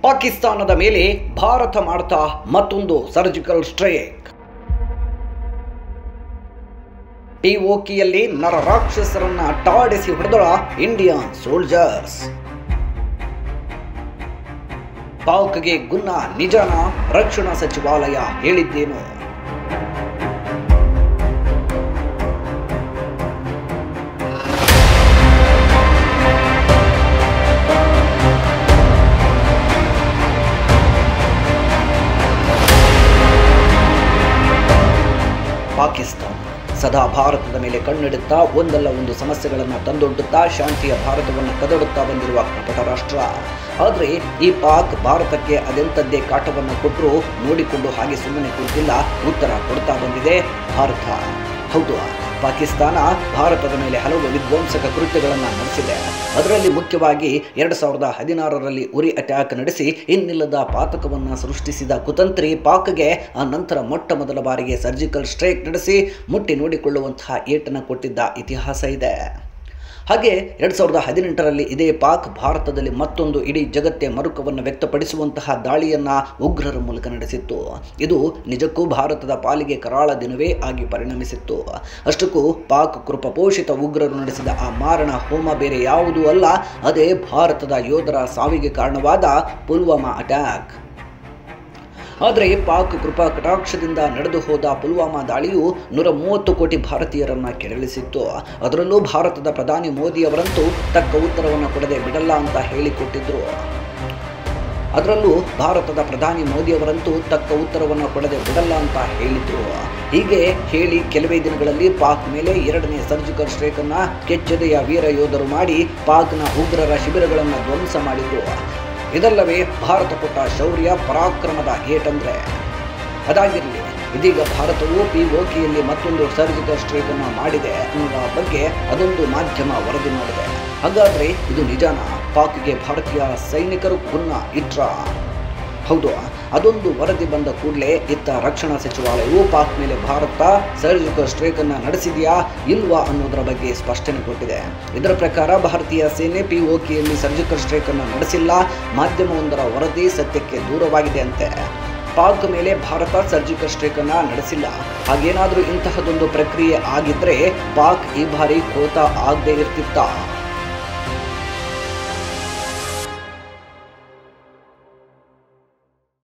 ಪಾಕಿಸ್ತಾನದ ಮೇಲೆ ಭಾರತ ಮಾಡ್ತಾ ಮತ್ತೊಂದು ಸರ್ಜಿಕಲ್ ಸ್ಟ್ರೈಕ್ ಪಿಒಕಿಯಲ್ಲಿ ನರರಾಕ್ಷಸರನ್ನ ಟಾಡಿಸಿ ಹೊಡೆದಳ ಇಂಡಿಯನ್ ಸೋಲ್ಜರ್ಸ್ ಪಾಕ್ಗೆ ಗುನ್ನ ನಿಜಾನ ರಕ್ಷಣಾ ಸಚಿವಾಲಯ ಹೇಳಿದ್ದೇನು ಪಾಕಿಸ್ತಾನ ಸದಾ ಭಾರತದ ಮೇಲೆ ಕಣ್ಣಿಡುತ್ತಾ ಒಂದಲ್ಲ ಒಂದು ಸಮಸ್ಯೆಗಳನ್ನು ತಂದೊಡ್ಡುತ್ತಾ ಶಾಂತಿಯ ಭಾರತವನ್ನು ಕದಡುತ್ತಾ ಬಂದಿರುವ ಕಪಟ ರಾಷ್ಟ್ರ ಆದರೆ ಈ ಪಾಕ್ ಭಾರತಕ್ಕೆ ಅದೆಂಥದ್ದೇ ಕಾಟವನ್ನು ಕೊಟ್ಟರು ನೋಡಿಕೊಂಡು ಹಾಗೆ ಸುಮ್ಮನೆ ಕುಳಿತಿಲ್ಲ ಉತ್ತರ ಕೊಡ್ತಾ ಬಂದಿದೆ ಭಾರತ ಹೌದು ಪಾಕಿಸ್ತಾನ ಭಾರತದ ಮೇಲೆ ಹಲವು ವಿಧ್ವಂಸಕ ಕೃತ್ಯಗಳನ್ನು ನಡೆಸಿದೆ ಅದರಲ್ಲಿ ಮುಖ್ಯವಾಗಿ ಎರಡು ಸಾವಿರದ ಹದಿನಾರರಲ್ಲಿ ಉರಿ ಅಟ್ಯಾಕ್ ನಡೆಸಿ ಇನ್ನಿಲ್ಲದ ಪಾತಕವನ್ನು ಸೃಷ್ಟಿಸಿದ ಕುತಂತ್ರಿ ಪಾಕ್ಗೆ ಆ ನಂತರ ಮೊಟ್ಟ ಮೊದಲ ಬಾರಿಗೆ ಸರ್ಜಿಕಲ್ ಸ್ಟ್ರೈಕ್ ನಡೆಸಿ ಮುಟ್ಟಿ ನೋಡಿಕೊಳ್ಳುವಂತಹ ಏಟನ್ನು ಕೊಟ್ಟಿದ್ದ ಇತಿಹಾಸ ಇದೆ ಹಾಗೆ ಎರಡು ಸಾವಿರದ ಹದಿನೆಂಟರಲ್ಲಿ ಇದೇ ಪಾಕ್ ಭಾರತದಲ್ಲಿ ಮತ್ತೊಂದು ಇಡೀ ಜಗತ್ತೇ ಮರುಕವನ್ನು ವ್ಯಕ್ತಪಡಿಸುವಂತಹ ದಾಳಿಯನ್ನು ಉಗ್ರರ ಮೂಲಕ ನಡೆಸಿತ್ತು ಇದು ನಿಜಕ್ಕೂ ಭಾರತದ ಪಾಲಿಗೆ ಕರಾಳ ದಿನವೇ ಆಗಿ ಪರಿಣಮಿಸಿತ್ತು ಅಷ್ಟಕ್ಕೂ ಪಾಕ್ ಕೃಪಪೋಷಿತ ಉಗ್ರರು ನಡೆಸಿದ ಆ ಮಾರಣ ಹೋಮ ಬೇರೆ ಯಾವುದೂ ಅಲ್ಲ ಅದೇ ಭಾರತದ ಯೋಧರ ಸಾವಿಗೆ ಕಾರಣವಾದ ಪುಲ್ವಾಮಾ ಅಟ್ಯಾಕ್ ಆದರೆ ಪಾಕ್ ಕೃಪಾ ಕಟಾಕ್ಷದಿಂದ ನಡೆದು ಹೋದ ಪುಲ್ವಾಮಾ ದಾಳಿಯು ನೂರ ಮೂವತ್ತು ಕೋಟಿ ಭಾರತೀಯರನ್ನ ಕೆರಳಿಸಿತ್ತು ಅದರಲ್ಲೂ ಭಾರತದ ಪ್ರಧಾನಿ ಮೋದಿಯವರಂತೂ ತಕ್ಕ ಉತ್ತರವನ್ನು ಕೊಡದೆ ಬಿಡಲ್ಲ ಅಂತ ಹೇಳಿಕೊಟ್ಟಿದ್ರು ಅದರಲ್ಲೂ ಭಾರತದ ಪ್ರಧಾನಿ ಮೋದಿಯವರಂತೂ ತಕ್ಕ ಉತ್ತರವನ್ನು ಕೊಡದೆ ಬಿಡಲ್ಲ ಅಂತ ಹೇಳಿದ್ರು ಹೀಗೆ ಹೇಳಿ ಕೆಲವೇ ದಿನಗಳಲ್ಲಿ ಪಾಕ್ ಮೇಲೆ ಎರಡನೇ ಸರ್ಜಿಕಲ್ ಸ್ಟ್ರೈಕ್ ಅನ್ನ ಕೆಚ್ಚೆದೆಯ ವೀರ ಯೋಧರು ಮಾಡಿ ಪಾಕ್ನ ಉಗ್ರರ ಶಿಬಿರಗಳನ್ನು ಧ್ವಂಸ ಮಾಡಿದ್ರು ಇದಲ್ಲವೇ ಭಾರತ ಕೊಟ್ಟ ಶೌರ್ಯ ಪರಾಕ್ರಮದ ಏಟಂದ್ರೆ ಅದಾಗಿರಲಿ ಇದೀಗ ಭಾರತವು ಪಿಒಕೆಯಲ್ಲಿ ಮತ್ತೊಂದು ಸರ್ಜಿಕಲ್ ಸ್ಟ್ರೈಕ್ ಅನ್ನು ಮಾಡಿದೆ ಅನ್ನುವ ಬಗ್ಗೆ ಅದೊಂದು ಮಾಧ್ಯಮ ವರದಿ ಮಾಡಿದೆ ಹಾಗಾದ್ರೆ ಇದು ನಿಜಾನ ಪಾಕ್ಗೆ ಭಾರತೀಯ ಸೈನಿಕರು ಗುನ್ನ ಇಟ್ರ ಹೌದು ಅದೊಂದು ವರದಿ ಬಂದ ಕೂಡಲೇ ಇತ್ತ ರಕ್ಷಣಾ ಸಚಿವಾಲಯವು ಪಾಕ್ ಮೇಲೆ ಭಾರತ ಸರ್ಜಿಕಲ್ ಸ್ಟ್ರೈಕ್ ಅನ್ನು ನಡೆಸಿದೆಯಾ ಇಲ್ವಾ ಅನ್ನೋದರ ಬಗ್ಗೆ ಸ್ಪಷ್ಟನೆ ಕೊಟ್ಟಿದೆ ಇದರ ಪ್ರಕಾರ ಭಾರತೀಯ ಸೇನೆ ಪಿಒಕೆಯಲ್ಲಿ ಸರ್ಜಿಕಲ್ ಸ್ಟ್ರೈಕ್ ಅನ್ನು ನಡೆಸಿಲ್ಲ ಮಾಧ್ಯಮವೊಂದರ ವರದಿ ಸತ್ಯಕ್ಕೆ ದೂರವಾಗಿದೆ ಅಂತೆ ಪಾಕ್ ಮೇಲೆ ಭಾರತ ಸರ್ಜಿಕಲ್ ಸ್ಟ್ರೈಕ್ ಅನ್ನ ನಡೆಸಿಲ್ಲ ಹಾಗೇನಾದರೂ ಇಂತಹದೊಂದು ಪ್ರಕ್ರಿಯೆ ಆಗಿದ್ರೆ ಪಾಕ್ ಈ ಬಾರಿ ಖೋತ ಆಗದೆ ಇರ್ತಿತ್ತ